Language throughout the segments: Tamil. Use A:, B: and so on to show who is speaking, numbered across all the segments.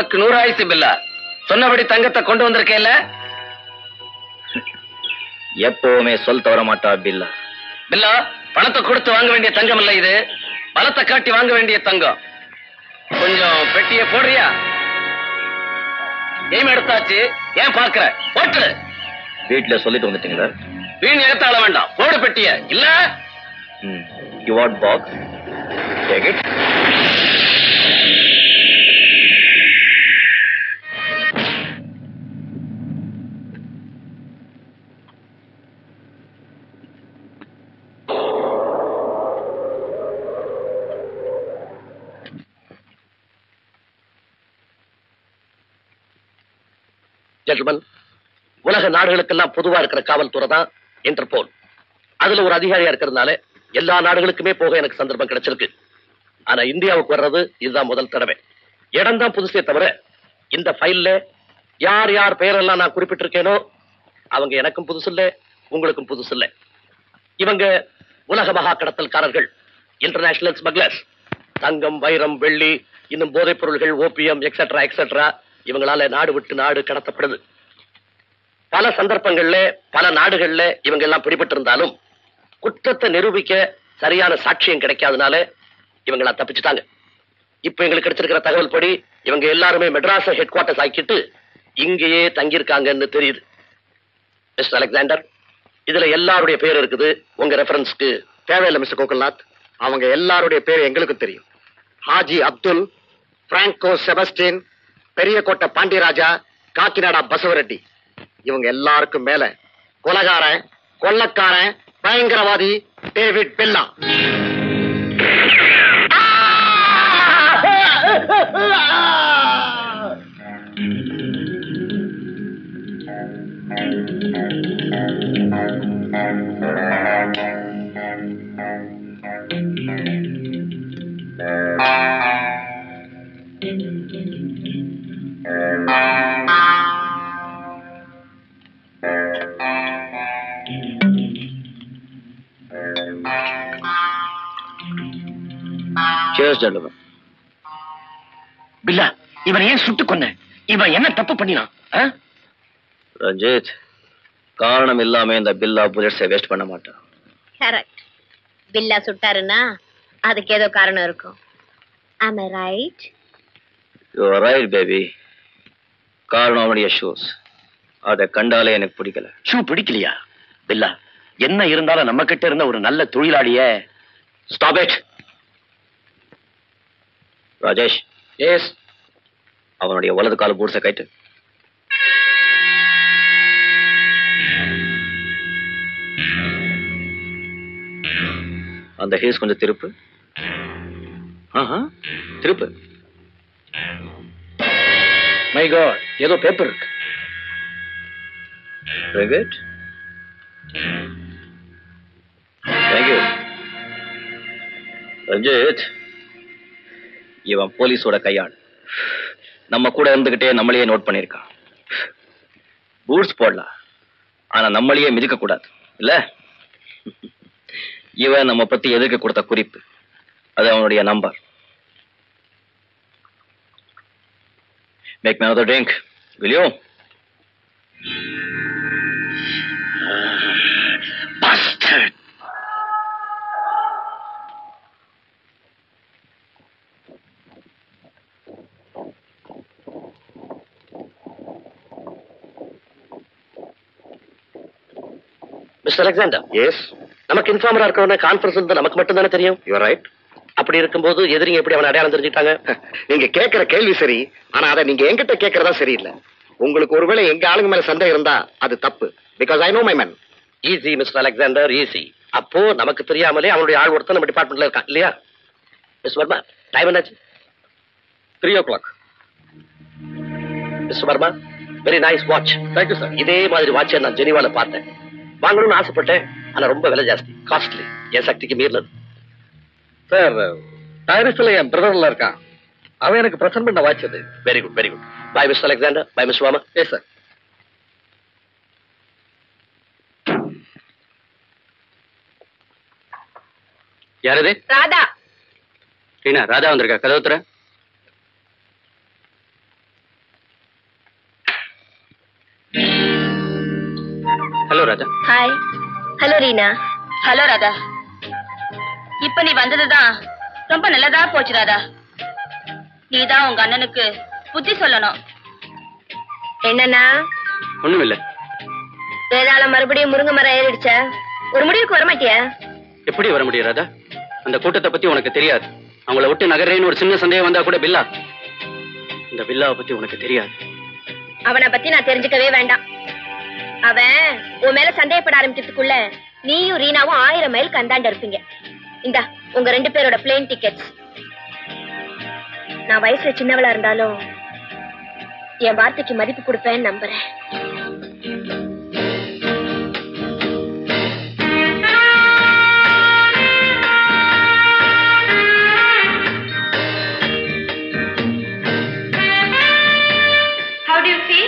A: உனக்கு நூறு ஆயுசு பில்லா சொன்னபடி தங்கத்தை கொண்டு வந்திருக்கேல்ல
B: எப்பவுமே சொல் தவற மாட்டா பில்லா
A: பில்லா பணத்தை கொடுத்து வாங்க வேண்டிய தங்கம் இல்ல இது பணத்தை காட்டி வாங்க வேண்டிய தங்கம் கொஞ்சம் பெட்டிய போடுறியா கேம் எடுத்தாச்சு ஏன் பாக்குற போட்டு
B: வீட்டுல சொல்லிட்டு வந்துட்டீங்களா
A: வீண் எடுத்தாள வேண்டாம் போடு பெட்டிய இல்ல
B: you what box take it
C: gentleman உலக நாடுகளுக்கெல்லாம் பொதுவா இருக்கிற காவல்துறை தான் இன்டர்போல் அதுல ஒரு அதிகாரியா இருக்கிறதுனால எல்லா நாடுகளுக்குமே போக எனக்கு சந்தர்ப்பம் கிடைச்சிருக்கு ஆனா இந்தியாவுக்கு வர்றது இதுதான் முதல் தடவை இடம் தான் புதுசே தவிர இந்த ஃபைல்ல யார் யார் பெயரெல்லாம் நான் குறிப்பிட்டிருக்கேனோ அவங்க எனக்கும் புதுசு இல்ல உங்களுக்கும் புதுசு இல்ல இவங்க உலக மகா கடத்தல்காரர்கள் இன்டர்நேஷனல் ஸ்மக்லர்ஸ் தங்கம் வைரம் வெள்ளி இன்னும் போதைப் பொருள்கள் ஓபியம் எக்ஸெட்ரா எக்ஸெட்ரா இவங்களால நாடு விட்டு நாடு கடத்தப்படுது பல சந்தர்ப்பங்கள்ல பல நாடுகள்ல இவங்க எல்லாம் பிடிபட்டு இருந்தாலும் குற்றத்தை நிரூபிக்க சரியான சாட்சியம் கிடைக்காதனால இவங்களா தப்பிச்சுட்டாங்க இப்ப எங்களுக்கு கிடைச்சிருக்கிற தகவல் படி இவங்க எல்லாருமே மெட்ராஸ் ஹெட் குவார்டர்ஸ் ஆக்கிட்டு இங்கேயே தங்கியிருக்காங்கன்னு தெரியுது மிஸ்டர் அலெக்சாண்டர் இதுல எல்லாருடைய பேர் இருக்குது உங்க ரெஃபரன்ஸ்க்கு
D: தேவையில்லை மிஸ்டர் கோகுல்நாத் அவங்க எல்லாருடைய பேர் எங்களுக்கு தெரியும் ஹாஜி அப்துல் பிராங்கோ செபஸ்டின் பெரியகோட்டை பாண்டியராஜா காக்கிநாடா பசவரெட்டி இவங்க எல்லாருக்கும் மேல கொலகாரன் கொள்ளக்காரன் பயங்கரவாதி David Bella
B: Cheers, gentlemen.
C: Billa இவன் ஏன் சுட்டு கொன்ன இவன் என்ன தப்பு பண்ணினான் ஆ?
B: ரஞ்சித் காரணம் இல்லாம இந்த பில்லா புல்லட்ஸை வேஸ்ட் பண்ண மாட்டான்
E: கரெக்ட் பில்லா சுட்டாருன்னா அதுக்கு ஏதோ காரணம் இருக்கும் ஆம் ரைட்
B: யூ ரைட் பேபி காரணம் அவனுடைய ஷூஸ் அதை கண்டாலே எனக்கு பிடிக்கல
C: ஷூ பிடிக்கலையா பில்லா என்ன இருந்தாலும் நம்ம கிட்ட இருந்த ஒரு நல்ல தொழிலாளிய ஸ்டாப் இட்
B: ராஜேஷ்
C: எஸ்
B: அவனுடைய வலது கால பூட்ஸை கைட்டு அந்த ஹீஸ் கொஞ்சம் திருப்பு ஆஹா, திருப்பு
C: மை காட் ஏதோ பேப்பர் இருக்கு
B: Very good. Thank you. Ranjith இவன் போலீஸோட கையாள் நம்ம கூட இருந்துகிட்டே நம்மளையே நோட் பண்ணிருக்கான் பூட்ஸ் போடலாம் ஆனா நம்மளையே மிதிக்க கூடாது இல்ல இவன் நம்ம பத்தி எதிர்க்க கொடுத்த குறிப்பு அது அவனுடைய number make me another drink will you
C: Bastard! Mister Alexander
D: yes
C: நமக்கு இன்ஃபார்மரா இருக்கவன கான்ஃபரன்ஸ் இருந்து நமக்கு மட்டும் தானே தெரியும்
D: யூ ரைட்
C: அப்படி இருக்கும்போது எதிரிங்க எப்படி அவன் அடையாளம் தெரிஞ்சுட்டாங்க
D: நீங்க கேட்கிற கேள்வி சரி ஆனா அதை நீங்க என்கிட்ட கேட்கறதா சரியில்லை உங்களுக்கு ஒருவேளை எங்க ஆளுங்க மேல சந்தேகம் இருந்தா அது தப்பு because I know my man
C: easy mister Alexander easy அப்போ நமக்கு தெரியாமலே அவனுடைய ஆள் ஒருத்தன் நம்ம டிபார்ட்மெண்ட்ல இருக்கான் இல்லையா மிஸ் வர்மா டைம் என்னாச்சு
A: three o'clock
C: mister Varma very nice watch thank you sir இதே மாதிரி வாட்சை நான் ஜெனிவால பார்த்தேன் வாங்கணும்னு ஆசைப்பட்டேன் ஆனா ரொம்ப விலை ஜாஸ்தி காஸ்ட்லி என் சக்திக்கு மீறினது
A: சார் டைரிஸ்ல என் பிரதர்ல இருக்கான் அவன் எனக்கு பிரசன்ட் பண்ண வாட்சது
C: very good very good bye mister Alexander bye miss Varma
A: yes sir யாரது
E: ராதா
A: ரீனா ராதா வந்திருக்கா கதவு திற
B: hello Raja
E: hi hello Reena
F: hello Radha இப்ப நீ வந்ததுதான் ரொம்ப நல்லதா போச்சு ராதா நீதான் உங்க அண்ணனுக்கு புத்தி சொல்லணும்
E: என்னன்னா
B: ஒண்ணும் இல்ல
E: வேதாள மறுபடியும் முருங்கை மரம் ஏறிடுச்ச ஒரு முடிவுக்கு வர மாட்டியா
B: எப்படி வர முடியும் ராதா அந்த கூட்டத்தை பத்தி உனக்கு தெரியாது அவங்கள விட்டு நகரேன்னு ஒரு சின்ன சந்தேகம் வந்தா கூட பில்லா இந்த பில்லாவை பத்தி உனக்கு தெரியாது
E: அவனை பத்தி நான் தெரிஞ்சுக்கவே வேண்டாம் அவன் உன் மேல சந்தேகப்பட ஆரம்பிக்கிறதுக்குள்ள நீயும் ரீனாவும் ஆயிரம் மைல் கந்தாண்ட இருப்பீங்க இந்தா உங்க ரெண்டு பேரோட பிளேன் டிக்கெட்ஸ் நான் வயசுல சின்னவளா இருந்தாலும் என் வார்த்தைக்கு மதிப்பு கொடுப்பேன்னு நம்புறேன்
F: How do you feel?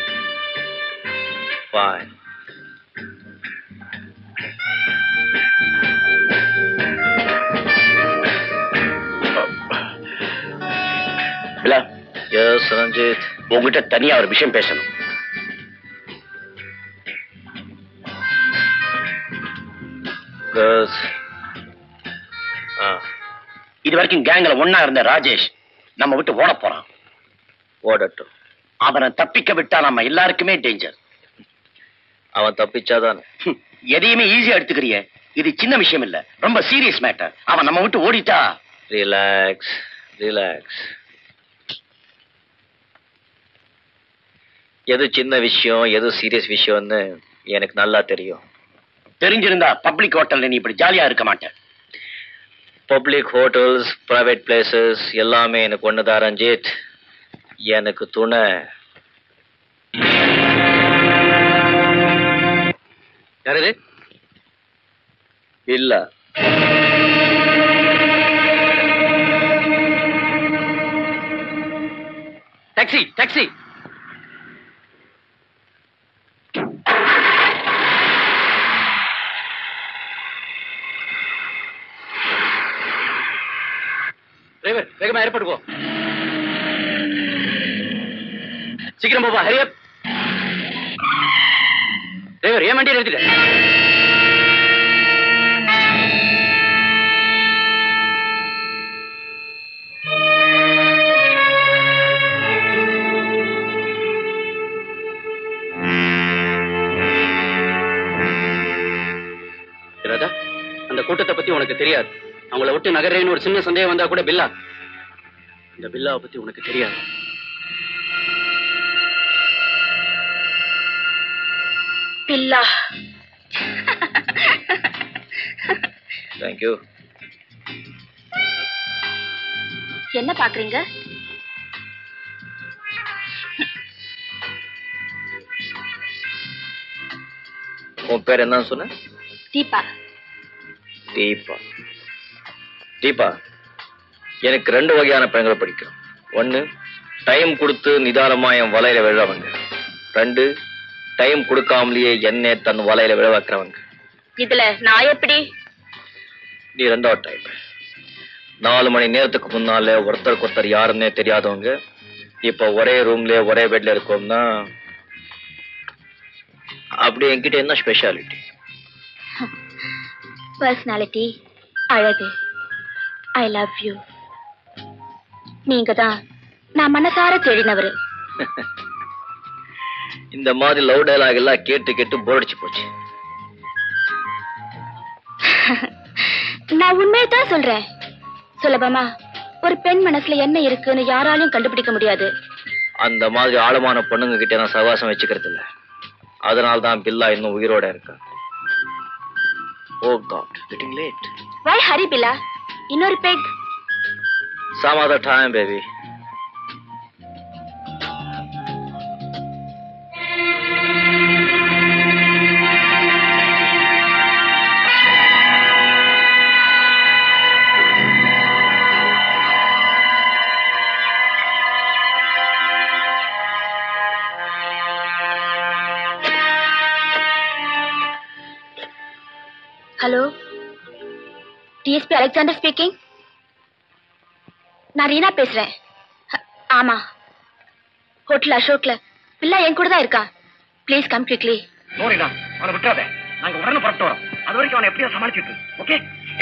B: Fine.
A: Billa
B: yes Ranjith
A: உங்ககிட்ட தனியா ஒரு விஷயம் பேசணும்
B: எஸ் ஆ
A: இது வரைக்கும் கேங்ல ஒன்னா இருந்த ராஜேஷ் நம்ம விட்டு ஓட போறான்
B: ஓடட்டும்
A: அவனை தப்பிக்க விட்டா நம்ம எல்லாருக்குமே டேஞ்சர்
B: அவன் தப்பிச்சாதான்
A: எதையுமே ஈஸியா எடுத்துக்கிறிய இது சின்ன விஷயம் இல்ல ரொம்ப சீரியஸ் மேட்டர் அவன் நம்ம விட்டு ஓடிட்டா
B: ரிலாக்ஸ் ரிலாக்ஸ் எது சின்ன விஷயம் எது சீரியஸ் விஷயம்னு எனக்கு நல்லா தெரியும்
A: தெரிஞ்சிருந்தா பப்ளிக் ஹோட்டல்ல நீ இப்படி ஜாலியா இருக்க மாட்டேன்
B: பப்ளிக் ஹோட்டல்ஸ் பிரைவேட் பிளேசஸ் எல்லாமே எனக்கு ஒண்ணுதான் ரஞ்சித் எனக்கு துணை யாரது இல்ல
A: டாக்ஸி டாக்ஸி
B: டிரைவர் வேகமா ஏற்பட்டு போ
A: சீக்கிரம் போப்பா ஹரியப்
B: டிரைவர் ஏன் வண்டியை நிறுத்திட்ட ராதா அந்த கூட்டத்தை பத்தி உனக்கு தெரியாது அவங்கள விட்டு நகரேன்னு ஒரு சின்ன சந்தேகம் வந்தா கூட பில்லா இந்த பில்லாவை பத்தி உனக்கு தெரியாது
F: பில்லா
B: தேங்க்யூ
F: என்ன பாக்குறீங்க
B: உன் பேர் என்னன்னு சொன்ன
F: தீபா
B: தீபா தீபா எனக்கு ரெண்டு வகையான பெண்களை பிடிக்கும் ஒன்னு டைம் கொடுத்து நிதானமா என் வலையில விழறவங்க ரெண்டு டைம் கொடுக்காமலேயே என்னை தன் வலையில விழ வைக்கிறவங்க
F: இதுல நான் எப்படி
B: நீ ரெண்டாவது டைம் நாலு மணி நேரத்துக்கு முன்னால ஒருத்தருக்கு ஒருத்தர் யாருன்னே தெரியாதவங்க இப்ப ஒரே ரூம்ல ஒரே பெட்ல இருக்கோம்னா அப்படி என்கிட்ட என்ன ஸ்பெஷாலிட்டி
F: பர்சனாலிட்டி அழகு ஐ லவ் யூ நீங்க தான் நான் மனசார தேடினவரு
B: இந்த மாதிரி லவ் டயலாக் எல்லாம் கேட்டு கேட்டு போர் அடிச்சு போச்சு
F: நான் உண்மையை தான் சொல்றேன் சுலபமா ஒரு பெண் மனசுல என்ன இருக்குன்னு யாராலையும் கண்டுபிடிக்க முடியாது
B: அந்த மாதிரி ஆழமான பொண்ணுங்க கிட்ட நான் சகவாசம் வச்சுக்கிறது இல்ல அதனால தான் பில்லா இன்னும் உயிரோட இருக்கா oh God getting late
F: why hurry Billa இன்னொரு peg
B: some other time baby
F: hello DSP Alexander speaking நான் ரீனா பேசுறேன் ஹ, ஆமா ஹோட்டல் அசோக்ல பில்லா என் கூட தான் இருக்கா ப்ளீஸ் கம் குவிக்லி
D: நோரினா அவனை விட்டுறாத நாங்க உடனே புறப்பட்டு வரோம் அது வரைக்கும் அவனை எப்படியா சமாளிச்சுட்டு ஓகே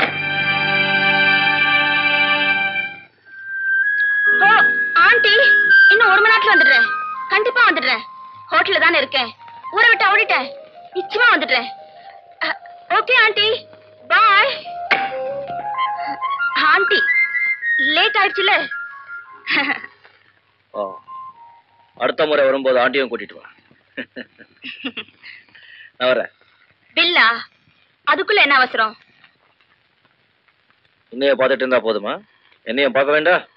F: ஓ ஆண்டி இன்னும் ஒரு மணி நேரத்துல வந்துடுறேன் கண்டிப்பா வந்துடுறேன் ஹோட்டல்ல தானே இருக்கேன் ஊரை விட்டு ஓடிட்டேன் நிச்சயமா வந்துடுறேன் okay aunty bye aunty late ஆயிடுச்சுல
B: ஓ அடுத்த முறை வரும்போது ஆண்டியும் கூட்டிட்டு வா நான் வரேன்
F: பில்லா அதுக்குள்ள என்ன அவசரம்
B: உன்னைய பார்த்துட்டு இருந்தா போதுமா என்னையும் பார்க்க வேண்டாம்